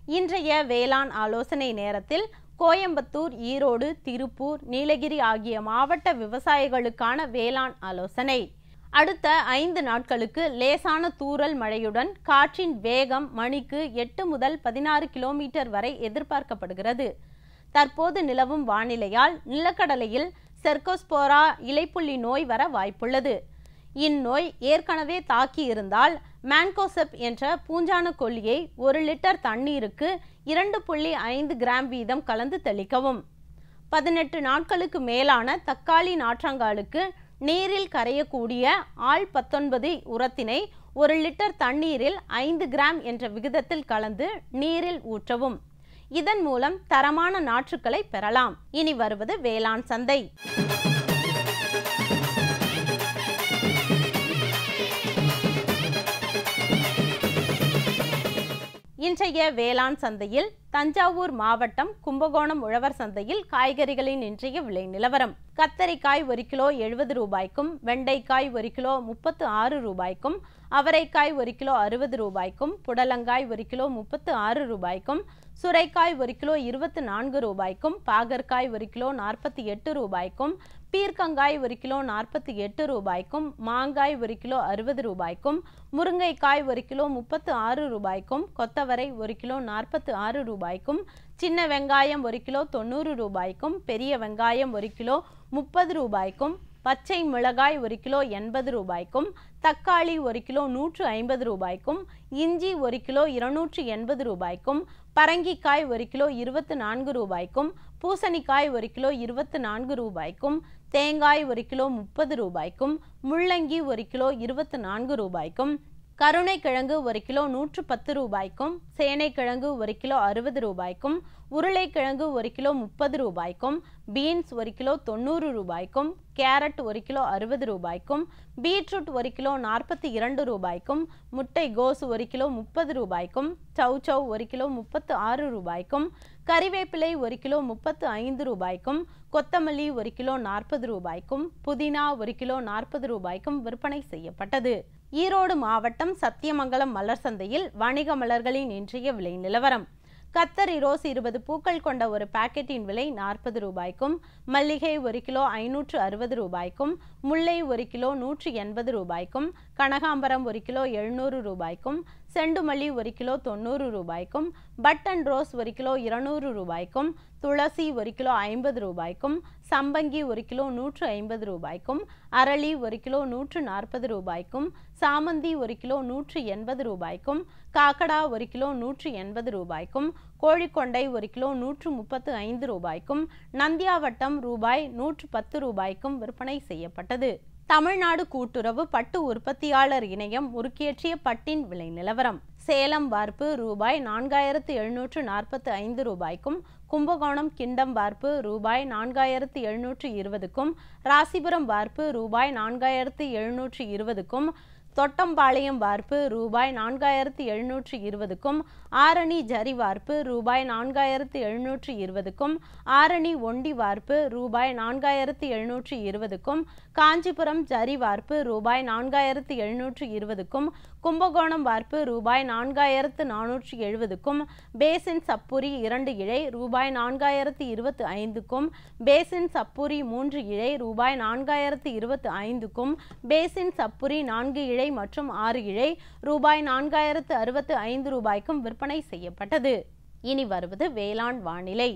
இன்றைய வேளாண் ஆலோசனை நேரத்தில் கோயம்புத்தூர் ஈரோடு திருப்பூர் நீலகிரி ஆகிய மாவட்ட விவசாயிகளுக்கான வேளாண் ஆலோசனை அடுத்த ஐந்து நாட்களுக்கு லேசான தூறல் மழையுடன் காற்றின் வேகம் மணிக்கு எட்டு முதல் பதினாறு கிலோமீட்டர் வரை எதிர்பார்க்கப்படுகிறது தற்போது நிலவும் வானிலையால் நிலக்கடலையில் செர்கோஸ்போரா இலைப்புள்ளி நோய் வர வாய்ப்புள்ளது இந்நோய் ஏற்கனவே தாக்கி இருந்தால் மேன்கோசெப் என்ற பூஞ்சான கொல்லியை ஒரு லிட்டர் தண்ணீருக்கு இரண்டு புள்ளி ஐந்து கிராம் வீதம் கலந்து தெளிக்கவும் பதினெட்டு நாட்களுக்கு மேலான தக்காளி நாற்றங்காலுக்கு நீரில் கரையக்கூடிய ஆள் பத்தொன்பது உரத்தினை ஒரு லிட்டர் தண்ணீரில் ஐந்து கிராம் என்ற விகிதத்தில் கலந்து நீரில் ஊற்றவும் இதன் மூலம் தரமான நாற்றுக்களை பெறலாம் இனி வருவது வேளாண் சந்தை இன்றைய வேளாண் சந்தையில் தஞ்சாவூர் மாவட்டம் கும்பகோணம் உழவர் சந்தையில் காய்கறிகளின் இன்றைய விலை நிலவரம் கத்தரிக்காய் ஒரு கிலோ எழுபது ரூபாய்க்கும் வெண்டைக்காய் ஒரு கிலோ முப்பத்து ஆறு ரூபாய்க்கும் அவரைக்காய் ஒரு கிலோ அறுபது ரூபாய்க்கும் புடலங்காய் ஒரு கிலோ முப்பத்து ஆறு ரூபாய்க்கும் சுரைக்காய் ஒரு கிலோ இருபத்து நான்கு ரூபாய்க்கும் பாகற்காய் ஒரு கிலோ நாற்பத்தி எட்டு ரூபாய்க்கும் பீர்க்கங்காய் ஒரு கிலோ நாற்பத்தி எட்டு ரூபாய்க்கும் மாங்காய் ஒரு கிலோ அறுபது ரூபாய்க்கும் முருங்கைக்காய் ஒரு கிலோ முப்பத்து ஆறு ரூபாய்க்கும் கொத்தவரை ஒரு கிலோ நாற்பத்து ஆறு ரூபாய்க்கும் சின்ன வெங்காயம் ஒரு கிலோ தொண்ணூறு ரூபாய்க்கும் பெரிய வெங்காயம் ஒரு கிலோ முப்பது ரூபாய்க்கும் பச்சை மிளகாய் ஒரு கிலோ எண்பது ரூபாய்க்கும் தக்காளி ஒரு கிலோ நூற்று ஐம்பது ரூபாய்க்கும் இஞ்சி ஒரு கிலோ இருநூற்று எண்பது ரூபாய்க்கும் பரங்கிக்காய் ஒரு கிலோ இருபத்து நான்கு ரூபாய்க்கும் பூசணிக்காய் ஒரு கிலோ இருபத்து நான்கு ரூபாய்க்கும் தேங்காய் ஒரு கிலோ முப்பது ரூபாய்க்கும் முள்ளங்கி ஒரு கிலோ இருபத்து நான்கு ரூபாய்க்கும் கருணைக்கிழங்கு ஒரு கிலோ நூற்று பத்து ரூபாய்க்கும் சேனைக்கிழங்கு ஒரு கிலோ அறுபது ரூபாய்க்கும் உருளைக்கிழங்கு ஒரு கிலோ முப்பது ரூபாய்க்கும் பீன்ஸ் ஒரு கிலோ தொண்ணூறு ரூபாய்க்கும் கேரட் ஒரு கிலோ அறுபது ரூபாய்க்கும் பீட்ரூட் ஒரு கிலோ நாற்பத்தி இரண்டு ரூபாய்க்கும் முட்டை கோஸ் ஒரு கிலோ முப்பது ரூபாய்க்கும் சவ் சவ் ஒரு கிலோ முப்பத்து ஆறு ரூபாய்க்கும் கறிவேப்பிலை ஒரு கிலோ முப்பத்து ஐந்து ரூபாய்க்கும் கொத்தமல்லி ஒரு கிலோ நாற்பது ரூபாய்க்கும் புதினா ஒரு கிலோ நாற்பது ரூபாய்க்கும் விற்பனை செய்யப்பட்டது ஈரோடு மாவட்டம் சத்தியமங்கலம் மலர் சந்தையில் வணிக மலர்களின் இன்றைய விலை நிலவரம் கத்தரி ரோஸ் இருபது பூக்கள் கொண்ட ஒரு பாக்கெட்டின் விலை நாற்பது ரூபாய்க்கும் மல்லிகை ஒரு கிலோ ஐநூற்று அறுபது ரூபாய்க்கும் முல்லை ஒரு கிலோ நூற்று எண்பது ரூபாய்க்கும் கனகாம்பரம் ஒரு கிலோ எழுநூறு ரூபாய்க்கும் செண்டுமல்லி ஒரு கிலோ தொண்ணூறு ரூபாய்க்கும் பட்டன் ரோஸ் ஒரு கிலோ இருநூறு ரூபாய்க்கும் துளசி ஒரு கிலோ ஐம்பது ரூபாய்க்கும் சம்பங்கி ஒரு கிலோ நூற்று ஐம்பது ரூபாய்க்கும் அரளி ஒரு கிலோ நூற்று நாற்பது ரூபாய்க்கும் சாமந்தி ஒரு கிலோ நூற்று எண்பது ரூபாய்க்கும் காக்கடா ஒரு கிலோ நூற்று எண்பது ரூபாய்க்கும் கோழிக்கொண்டை ஒரு கிலோ நூற்று முப்பத்து ஐந்து ரூபாய்க்கும் நந்தியாவட்டம் ரூபாய் நூற்று பத்து ரூபாய்க்கும் விற்பனை செய்யப்பட்டது தமிழ்நாடு கூட்டுறவு பட்டு உற்பத்தியாளர் இணையம் முறுக்கியற்றிய பட்டின் விலை நிலவரம் சேலம் வார்ப்பு ரூபாய் நான்காயிரத்து எழுநூற்று நாற்பத்து ஐந்து ரூபாய்க்கும் கும்பகோணம் கிண்டம் வார்ப்பு ரூபாய் நான்காயிரத்து எழுநூற்று இருபதுக்கும் ராசிபுரம் வார்ப்பு ரூபாய் நான்காயிரத்து எழுநூற்று இருபதுக்கும் தொட்டம்பாளையம் வார்ப்பு ரூபாய் நான்காயிரத்து எழுநூற்று இருபதுக்கும் ஆரணி ஜரி வார்ப்பு ரூபாய் நான்காயிரத்து எழுநூற்று இருபதுக்கும் ஆரணி ஒண்டி வார்ப்பு ரூபாய் நான்காயிரத்து எழுநூற்று இருபதுக்கும் காஞ்சிபுரம் ஜரி வார்ப்பு ரூபாய் நான்காயிரத்து எழுநூற்று இருபதுக்கும் கும்பகோணம் வார்ப்பு ரூபாய் நான்காயிரத்து நானூற்று எழுபதுக்கும் பேசின் சப்புரி இரண்டு இழை ரூபாய் நான்காயிரத்து இருபத்து ஐந்துக்கும் பேசின் சப்புரி மூன்று இழை ரூபாய் நான்காயிரத்து இருபத்து ஐந்துக்கும் பேசின் சப்புரி நான்கு இழை மற்றும் ஆறு இழை ரூபாய் நான்காயிரத்து அறுபத்து ஐந்து ரூபாய்க்கும் விற்பனை செய்யப்பட்டது இனி வருவது வேளாண் வானிலை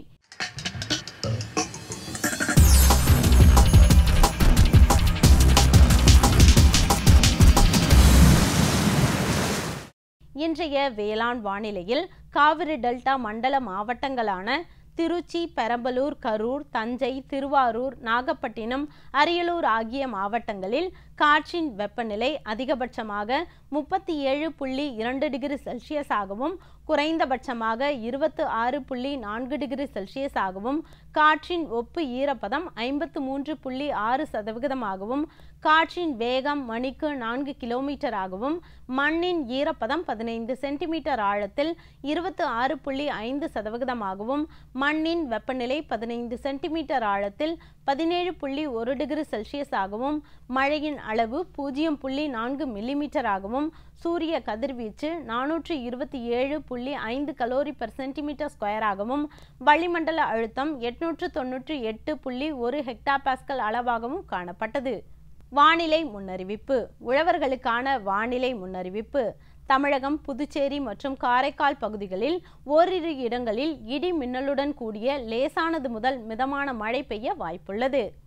இன்றைய வேளாண் வானிலையில் காவிரி டெல்டா மண்டல மாவட்டங்களான திருச்சி பெரம்பலூர் கரூர் தஞ்சை திருவாரூர் நாகப்பட்டினம் அரியலூர் ஆகிய மாவட்டங்களில் காற்றின் வெப்பநிலை அதிகபட்சமாக முப்பத்தி ஏழு புள்ளி இரண்டு டிகிரி செல்சியஸாகவும் குறைந்தபட்சமாக இருபத்து ஆறு புள்ளி நான்கு டிகிரி செல்சியஸாகவும் காற்றின் ஒப்பு ஈரப்பதம் ஐம்பத்து மூன்று புள்ளி ஆறு சதவிகிதமாகவும் காற்றின் வேகம் மணிக்கு நான்கு கிலோமீட்டராகவும் மண்ணின் ஈரப்பதம் பதினைந்து சென்டிமீட்டர் ஆழத்தில் இருபத்து ஆறு புள்ளி ஐந்து சதவிகிதமாகவும் மண்ணின் வெப்பநிலை பதினைந்து சென்டிமீட்டர் ஆழத்தில் பதினேழு புள்ளி ஒரு டிகிரி செல்சியஸாகவும் மழையின் அளவு பூஜ்ஜியம் புள்ளி நான்கு மில்லிமீட்டராகவும் சூரிய கதிர்வீச்சு நானூற்று இருபத்தி ஏழு புள்ளி ஐந்து கலோரி பெர் சென்டிமீட்டர் ஸ்கொயராகவும் வளிமண்டல அழுத்தம் எட்நூற்று தொன்னூற்றி எட்டு புள்ளி ஒரு ஹெக்டாபாஸ்கல் அளவாகவும் காணப்பட்டது வானிலை முன்னறிவிப்பு உழவர்களுக்கான வானிலை முன்னறிவிப்பு தமிழகம் புதுச்சேரி மற்றும் காரைக்கால் பகுதிகளில் ஓரிரு இடங்களில் இடி மின்னலுடன் கூடிய லேசானது முதல் மிதமான மழை பெய்ய வாய்ப்புள்ளது